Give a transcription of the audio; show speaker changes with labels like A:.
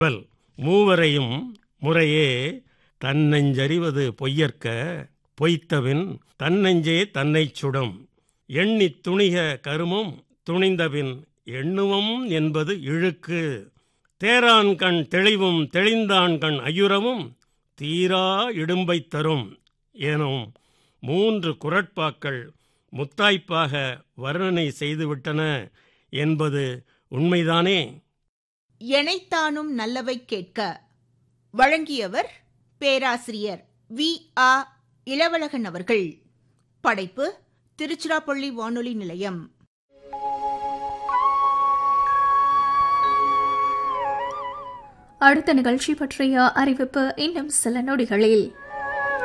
A: இவள் மூவரையும் முறையே தன்னெஞ்சறிவது பொய்யற்க பொய்த்தபின் தன்னெஞ்சே தன்னைச் சுடும் எண்ணித் துணிக கருமம் துணிந்தபின் எண்ணுவம் என்பது இழுக்கு தேரான் கண் தெளிவும் தெளிந்தான் கண் ஐயுறவும் தீரா இடும்பைத் தரும் எனும் மூன்று குரட்பாக்கள் முத்தாய்ப்பாக வர்ணனை செய்துவிட்டன என்பது உண்மைதானே
B: எனைத்தானும் நல்லவை கேட்க வழங்கியவர் பேராசிரியர் வி ஆ இளவழகன் அவர்கள் படைப்பு திருச்சிராப்பள்ளி வானொலி நிலையம்
C: அடுத்த நிகழ்ச்சி பற்றிய அறிவிப்பு இன்னும் சில நொடிகளில்